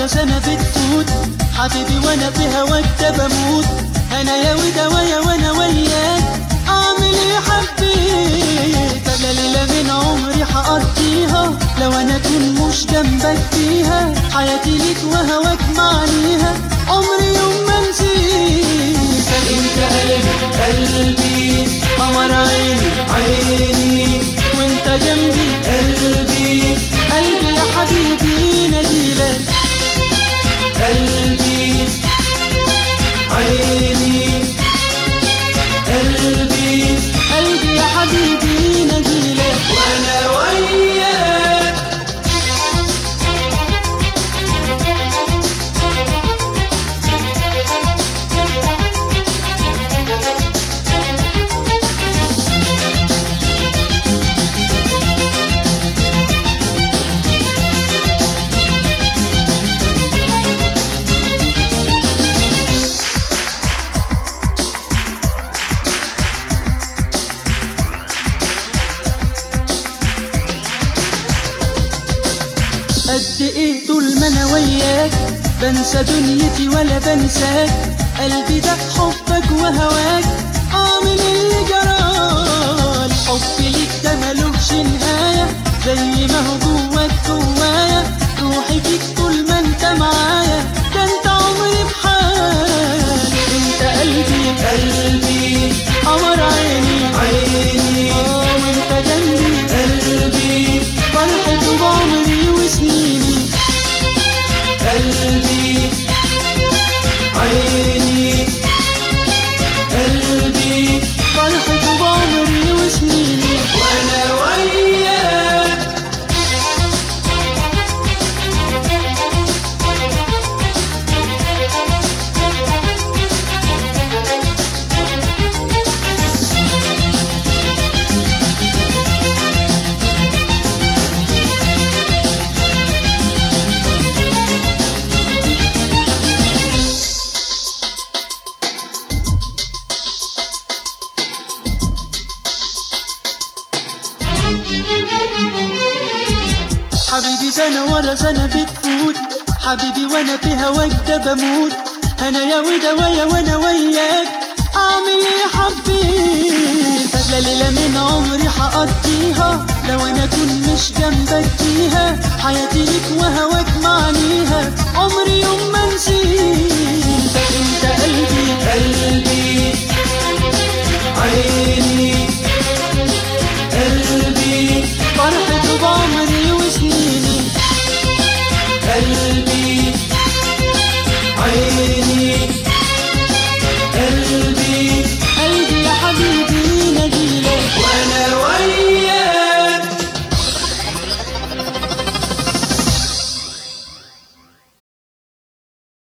ورا سنة بتفوت حبيبي وانا في هواك ده بموت انا يا ودوايا وانا وياك اعمل ايه حبيت انا ليلة من عمري حقضيها لو انا اكون مش جنبك فيها حياتي ليك وهواك معنيها عمري يوم ما نسيت انت قلبي قلبي قمر عيني عيني وانت جنبي قلبي قلبي يا حبيبي ناديلك قلبي عيني قلبي قلبي يا حبيبي ناديلك وانا وياك قد ايه طول ما انا وياك بنسى دنيتي ولا بنساك قلبي ده حبك وهواك اعمل اللي جرال حبي ليك ده ملوش نهاية زي ما هو جواك جوايا روحي فيك طول ما انت معايا ده انت عمري بحال انت قلبي قلبي قمر عيني عيني اه وانت جنبي قلبي فرحة بعمري وسنيني قلبي عيني قلبي فرحة بعمري وسنيني وانا وياك حبيبي سنة ورا سنة بتفوت حبيبي وانا في هواك ده بموت انا يا ودوايا وانا وياك اعمل ايه حبيت لا ليلة من عمري حقضيها لو انا اكون مش جنبك فيها حياتي ليك وهواك معنيها عمري